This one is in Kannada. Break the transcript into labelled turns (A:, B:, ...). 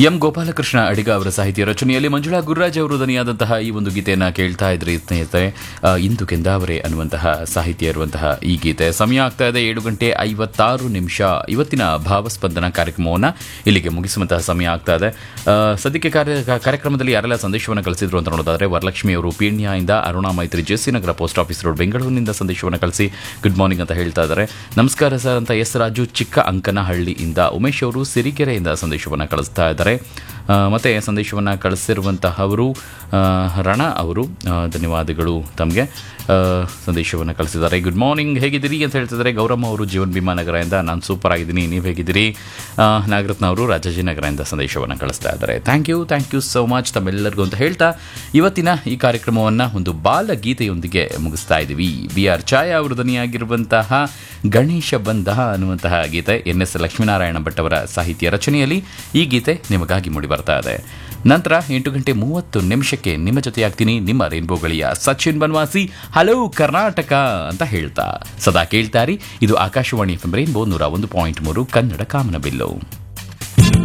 A: ಎಂ ಗೋಪಾಲಕೃಷ್ಣ ಅಡಿಗ ಅವರ ಸಾಹಿತ್ಯ ರಚನೆಯಲ್ಲಿ ಮಂಜುಳಾ ಗುರುರಾಜ್ ಅವರು ದನಿಯಾದಂತಹ ಈ ಒಂದು ಗೀತೆಯನ್ನು ಕೇಳ್ತಾ ಇದ್ರಿ ಸ್ನೇಹಿತರೆ ಆ, ಇಂದು ಕೆಂದಾವರೆ ಅನ್ನುವಂತಹ ಸಾಹಿತ್ಯ ಇರುವಂತಹ ಈ ಗೀತೆ ಸಮಯ ಆಗ್ತಾ ಇದೆ ಏಳು ಗಂಟೆ ಐವತ್ತಾರು ನಿಮಿಷ ಇವತ್ತಿನ ಭಾವಸ್ಪಂದನ ಕಾರ್ಯಕ್ರಮವನ್ನು ಇಲ್ಲಿಗೆ ಮುಗಿಸುವಂತಹ ಸಮಯ ಆಗ್ತಾ ಇದೆ ಆ, ಸದ್ಯಕ್ಕೆ ಕಾರ್ಯ ಕಾರ್ಯಕ್ರಮದಲ್ಲಿ ಯಾರೆಲ್ಲ ಸಂದೇಶವನ್ನು ಕಳಿಸಿದ್ರು ಅಂತ ನೋಡೋದಾದ್ರೆ ವರಲಕ್ಷ್ಮಿ ಅವರು ಪೀಣ್ಯದಿಂದ Aruna Maitri JC Nagar post office road ಬೆಂಗಳೂರಿನಿಂದ ಸಂದೇಶವನ್ನು ಕಳಿಸಿ ಗುಡ್ ಮಾರ್ನಿಂಗ್ ಅಂತ ಹೇಳ್ತಾ ಇದ್ದಾರೆ ನಮಸ್ಕಾರ ಸರ್ ಅಂತ ಎಸ್ ರಾಜು ಚಿಕ್ಕ ಅಂಕನಹಳ್ಳಿಯಿಂದ ಉಮೇಶ್ ಅವರು ಸಿರಿಕೆರೆಯಿಂದ ಸಂದೇಶವನ್ನು ಕಳಿಸ್ತಾ ಇದ್ದಾರೆ ಆ, ಮತ್ತೆ ಸಂದೇಶವನ್ನು ಕಳಿಸಿರುವಂತಹವರು ಆ, ರಣ ಅವರು ಆ, ಧನ್ಯವಾದಗಳು ತಮಗೆ ಸಂದೇಶವನ್ನು ಕಳಿಸಿದ್ದಾರೆ ಗುಡ್ ಮಾರ್ನಿಂಗ್ ಹೇಗಿದ್ದೀರಿ ಅಂತ ಹೇಳ್ತಿದ್ದಾರೆ ಗೌರಮ್ಮ ಅವರು ಜೀವನ್ ಭೀಮಾ ನಗರದಿಂದ ನಾನು ಸೂಪರ್ ಆಗಿದ್ದೀನಿ ನೀವು ಹೇಗಿದ್ದೀರಿ ಆ, ನಾಗರತ್ನ ಅವರು ರಾಜಾಜಿನಗರದಿಂದ ಸಂದೇಶವನ್ನು ಕಳಿಸ್ತಾ ಇದ್ದಾರೆ thank you thank you so much ತಮ್ಮೆಲ್ಲರಿಗೂ ಅಂತ ಹೇಳ್ತಾ ಇವತ್ತಿನ ಈ ಕಾರ್ಯಕ್ರಮವನ್ನು ಒಂದು ಬಾಲ ಗೀತೆಯೊಂದಿಗೆ ಮುಗಿಸ್ತಾ ಇದ್ದೀವಿ ಬಿ ಆರ್ ಛಾಯಾ ಅವರು ಧ್ವನಿಯಾಗಿರುವಂತಹ ಗಣೇಶ ಬಂಧ ಅನ್ನುವಂತಹ ಗೀತೆ ಎನ್ ಎಸ್ ಲಕ್ಷ್ಮೀನಾರಾಯಣ ಭಟ್ ಅವರ ಸಾಹಿತ್ಯ ರಚನೆಯಲ್ಲಿ ಈ ಗೀತೆ ನಿಮಗಾಗಿ ಮೂಡಿ ಬರ್ತಾ ಇದೆ ನಂತರ ಎಂಟು ಗಂಟೆ ಮೂವತ್ತು ನಿಮಿಷಕ್ಕೆ ನಿಮ್ಮ ಜೊತೆಯಾಗ್ತೀನಿ ನಿಮ್ಮ ರೇನ್ಬೋ ಗಳಿಯ ಸಚಿನ್ ಬನ್ವಾಸಿ ಹಲೋ ಕರ್ನಾಟಕ ಅಂತ ಹೇಳ್ತಾ ಸದಾ ಕೇಳ್ತಾರಿ ಇದು ಆಕಾಶವಾಣಿ ಎಫ್ ರೇನ್ಬೋ ನೂರ ಒಂದು ಪಾಯಿಂಟ್ ಮೂರು ಕನ್ನಡ ಕಾಮನಬಿಲ್ಲು